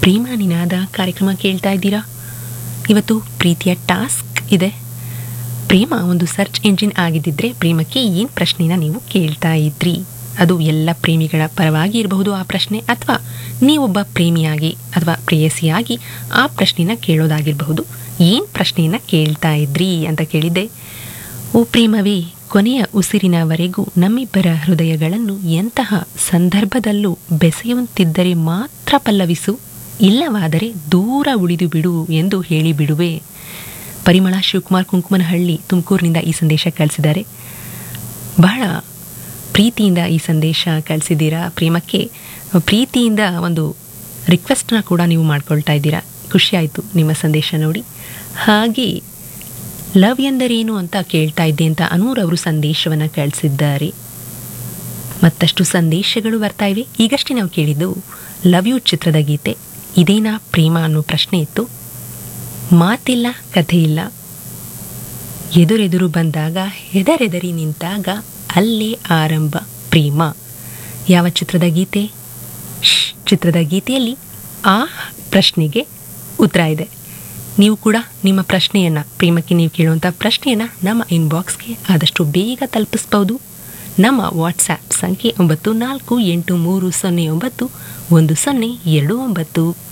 ಪ್ರೇಮ ನಿನಾದ ಕಾರ್ಯಕ್ರಮ ಕೇಳ್ತಾ ಇದ್ದೀರಾ ಇವತ್ತು ಪ್ರೀತಿಯ ಟಾಸ್ಕ್ ಇದೆ ಪ್ರೇಮ ಒಂದು ಸರ್ಚ್ ಎಂಜಿನ್ ಆಗಿದ್ದಿದ್ರೆ ಪ್ರೇಮಕ್ಕೆ ಏನು ಪ್ರಶ್ನೆನ ನೀವು ಕೇಳ್ತಾ ಇದ್ರಿ ಅದು ಎಲ್ಲ ಪ್ರೇಮಿಗಳ ಪರವಾಗಿ ಇರಬಹುದು ಆ ಪ್ರಶ್ನೆ ಅಥವಾ ನೀವೊಬ್ಬ ಪ್ರೇಮಿಯಾಗಿ ಅಥವಾ ಪ್ರೇಯಸಿಯಾಗಿ ಆ ಪ್ರಶ್ನೆನ ಕೇಳೋದಾಗಿರಬಹುದು ಏನು ಪ್ರಶ್ನೆಯನ್ನು ಕೇಳ್ತಾ ಇದ್ರಿ ಅಂತ ಕೇಳಿದ್ದೆ ಓ ಪ್ರೇಮವೇ ಕೊನೆಯ ಉಸಿರಿನವರೆಗೂ ನಮ್ಮಿಬ್ಬರ ಹೃದಯಗಳನ್ನು ಎಂತಹ ಸಂದರ್ಭದಲ್ಲೂ ಬೆಸೆಯುವಂತಿದ್ದರೆ ಮಾತ್ರ ಪಲ್ಲವಿಸು ಇಲ್ಲವಾದರೆ ದೂರ ಉಳಿದು ಬಿಡು ಎಂದು ಹೇಳಿಬಿಡುವೆ ಪರಿಮಳ ಶಿವಕುಮಾರ್ ಕುಂಕುಮನಹಳ್ಳಿ ತುಮಕೂರಿನಿಂದ ಈ ಸಂದೇಶ ಕಳಿಸಿದ್ದಾರೆ ಬಹಳ ಪ್ರೀತಿಯಿಂದ ಈ ಸಂದೇಶ ಕಳಿಸಿದ್ದೀರಾ ಪ್ರೇಮಕ್ಕೆ ಪ್ರೀತಿಯಿಂದ ಒಂದು ರಿಕ್ವೆಸ್ಟ್ನ ಕೂಡ ನೀವು ಮಾಡ್ಕೊಳ್ತಾ ಇದ್ದೀರಾ ಖುಷಿಯಾಯಿತು ನಿಮ್ಮ ಸಂದೇಶ ನೋಡಿ ಹಾಗೆ ಲವ್ ಎಂದರೇನು ಅಂತ ಕೇಳ್ತಾ ಇದ್ದೆ ಅಂತ ಅನೂರ್ ಅವರು ಸಂದೇಶವನ್ನು ಕಳಿಸಿದ್ದಾರೆ ಮತ್ತಷ್ಟು ಸಂದೇಶಗಳು ಬರ್ತಾ ಇವೆ ಈಗಷ್ಟೇ ನಾವು ಕೇಳಿದ್ದು ಲವ್ ಯು ಚಿತ್ರದ ಗೀತೆ ಇದೇನಾ ಪ್ರೇಮ ಅನ್ನೋ ಪ್ರಶ್ನೆ ಇತ್ತು ಮಾತಿಲ್ಲ ಕಥೆ ಇಲ್ಲ ಎದುರೆದುರು ಬಂದಾಗ ಹೆದರೆದರಿ ನಿಂತಾಗ ಅಲ್ಲೇ ಆರಂಭ ಪ್ರೇಮ ಯಾವ ಚಿತ್ರದ ಗೀತೆ ಶ್ ಚಿತ್ರದ ಗೀತೆಯಲ್ಲಿ ಆ ಪ್ರಶ್ನೆಗೆ ಉತ್ತರ ಇದೆ ನೀವು ಕೂಡ ನಿಮ್ಮ ಪ್ರಶ್ನೆಯನ್ನು ಪ್ರೇಮಕ್ಕೆ ನೀವು ಕೇಳುವಂಥ ಪ್ರಶ್ನೆಯನ್ನು ನಮ್ಮ ಇನ್ಬಾಕ್ಸ್ಗೆ ಆದಷ್ಟು ಬೇಗ ತಲುಪಿಸ್ಬೋದು ನಮ್ಮ ವಾಟ್ಸ್ಯಾಪ್ ಸಂಖ್ಯೆ ಒಂಬತ್ತು ನಾಲ್ಕು ಎಂಟು ಮೂರು ಸೊನ್ನೆ ಒಂಬತ್ತು ಒಂದು ಸೊನ್ನೆ ಎರಡು ಒಂಬತ್ತು